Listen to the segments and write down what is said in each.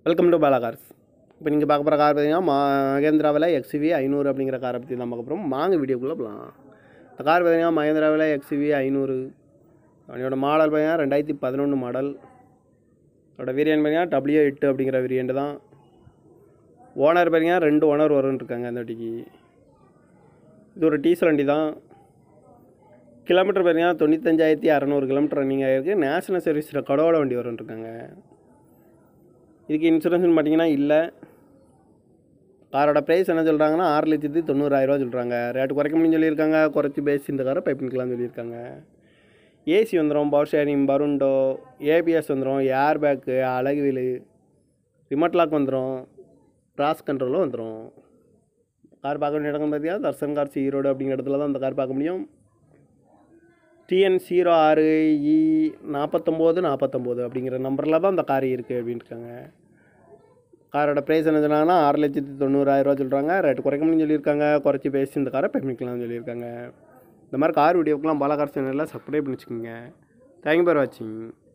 welcome to Bala cars இப்போ நீங்கள் பார்க்க போகிற கார் பார்த்தீங்கன்னா மகேந்திராவில் எக்ஸ்வி ஐநூறு அப்படிங்கிற காரை பற்றி தான் பார்க்க போகிறோம் வாங்க வீடியோக்குள்ளே போகலாம் இந்த கார் பார்த்தீங்கன்னா மகேந்திராவில் எக்ஸ்வி ஐநூறு அதோட மாடல் பார்த்தீங்கன்னா ரெண்டாயிரத்தி பதினொன்று மாடல் அதோட வேரியன்ட் பார்த்தீங்கன்னா டபிள்யூ எட்டு அப்படிங்கிற வேரியண்ட் தான் ஓனர் பார்த்தீங்கன்னா ரெண்டு ஓனர் வரும்னு இருக்காங்க அந்த வண்டிக்கு இது ஒரு டீசல் வண்டி தான் கிலோமீட்டர் பார்த்தீங்கன்னா தொண்ணூத்தஞ்சாயிரத்தி அறநூறு கிலோமீட்டர் ரன்னிங் ஆகிருக்கு நேஷனல் சர்வீஸ் ரெக்கார்டோட வண்டி வரும்னு இருக்காங்க இதுக்கு இன்சூரன்ஸ்னு பார்த்தீங்கன்னா இல்லை காரோட ப்ரைஸ் என்ன சொல்கிறாங்கன்னா ஆறு லட்சத்தி தொண்ணூறாயிரரூவா சொல்கிறாங்க ரேட்டு குறைக்க முடியும்னு சொல்லியிருக்காங்க குறைச்சி பேசி இந்த காரை பைப் பண்ணிக்கலாம்னு சொல்லியிருக்காங்க ஏசி வந்துடும் பவர் ஷேரிங் பருண்டோ ஏபிஎஸ் வந்துடும் air bag alloy wheel remote lock வந்துடும் கிராஸ் கண்ட்ரோலும் வந்துடும் கார் பார்க்க வேண்டிய இடம் பார்த்தீங்கன்னா தர்சன் கார்ஸ் ஈரோடு அப்படிங்கிற இடத்துல தான் அந்த கார் பார்க்க முடியும் டிஎன் ஜீரோ ஆறு இ நாற்பத்தொம்போது நாற்பத்தொம்போது அப்படிங்கிற நம்பரில் தான் அந்த கார் இருக்குது அப்படின்னு இருக்காங்க காரோட ப்ரைஸ் என்ன சொன்னாங்கன்னா ஆறு லட்சத்தி தொண்ணூறாயிரரூவா சொல்கிறாங்க ரேட்டு குறைக்க முடியும்னு சொல்லியிருக்காங்க குறைச்சி பேசி இந்த காரை பெர்மிக்கலாம்னு சொல்லியிருக்காங்க இந்த மாதிரி கார் வீடியோக்கெலாம் பாலாகார் சேனலில் சப்ஸ்கிரைப் பண்ணி வச்சுக்கோங்க தேங்க்யூ ஃபார் வாட்சிங்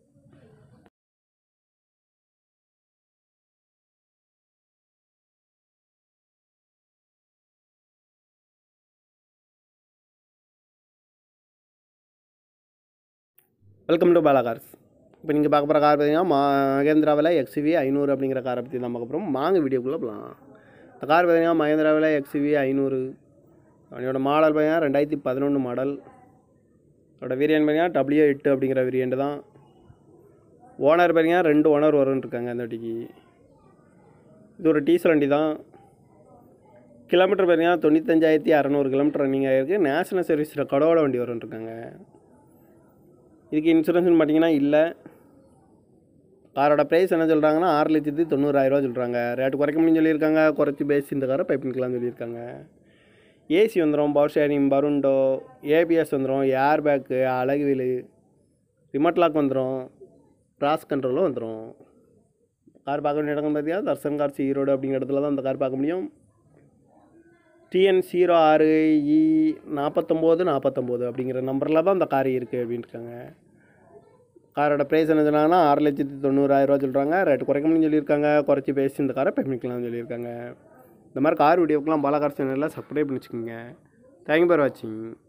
வெல்கம் டு பாலா கார்ஸ் இப்போ நீங்கள் பார்க்க போகிற கார் பார்த்தீங்கன்னா மகேந்திராவில் எக்ஸ்வி ஐநூறு அப்படிங்கிற காரை பற்றி தான் பார்க்க போகிறோம் வாங்க வீடியோக்குள்ளே போகலாம் இந்த கார் பார்த்தீங்கன்னா மகேந்திராவில் எக்ஸ்வி ஐநூறு அதோட மாடல் பார்த்தீங்கன்னா ரெண்டாயிரத்தி பதினொன்று மாடல் அதோட வேரியன்ட் பார்த்தீங்கன்னா டபிள்யூ எட்டு அப்படிங்கிற வேரியண்ட் தான் ஓனர் பார்த்தீங்கன்னா ரெண்டு ஓனர் வரும்னு இருக்காங்க அந்த வண்டிக்கு இது ஒரு டீசல் வண்டி தான் கிலோமீட்டர் பார்த்தீங்கன்னா தொண்ணூத்தஞ்சாயிரத்தி அறநூறு கிலோமீட்டர் ரன்னிங் ஆகிருக்கு நேஷனல் சர்வீஸ் ரெக்கார்டோட வண்டி வரும்னு இருக்காங்க இதுக்கு இன்சூரன்ஸ்னு பார்த்தீங்கன்னா இல்லை காரோட ப்ரைஸ் என்ன சொல்கிறாங்கன்னா ஆறு லட்சத்தி தொண்ணூறாயிரரூவா சொல்கிறாங்க ரேட்டு குறைக்க முடியும்னு சொல்லியிருக்காங்க குறைச்சி பேசி இந்த காரை பைப் பண்ணிக்கலாம்னு சொல்லியிருக்காங்க ஏசி வந்துடும் பவர் ஷேரிங் பருண்டோ ஏபிஎஸ் வந்துடும் air bag alloy wheel remote lock வந்துடும் கிராஸ் கண்ட்ரோலும் வந்துடும் கார் பார்க்க வேண்டிய இடம் பார்த்தீங்கன்னா தர்சன் கார்ஸ் ஈரோடு அப்படிங்கிற இடத்துல தான் அந்த கார் பார்க்க முடியும் டிஎன் ஜீரோ ஆறு இ நாற்பத்தொம்போது நாற்பத்தொம்போது அப்படிங்கிற நம்பரில் தான் அந்த கார் இருக்குது அப்படின்னு இருக்காங்க காரோட ப்ரைஸ் என்ன சொன்னாங்கன்னா ஆறு லட்சத்தி தொண்ணூறாயிரரூவா சொல்கிறாங்க ரேட்டு குறைக்க முடியும்னு சொல்லியிருக்காங்க குறைச்சி பேசி இந்த காரை பெர்மிக்கலாம்னு சொல்லியிருக்காங்க இந்த மாதிரி கார் வீடியோக்கெலாம் பாலாகார் சேனலில் சப்ஸ்கிரைப் பண்ணி வச்சுக்கோங்க தேங்க்யூ ஃபார் வாட்சிங்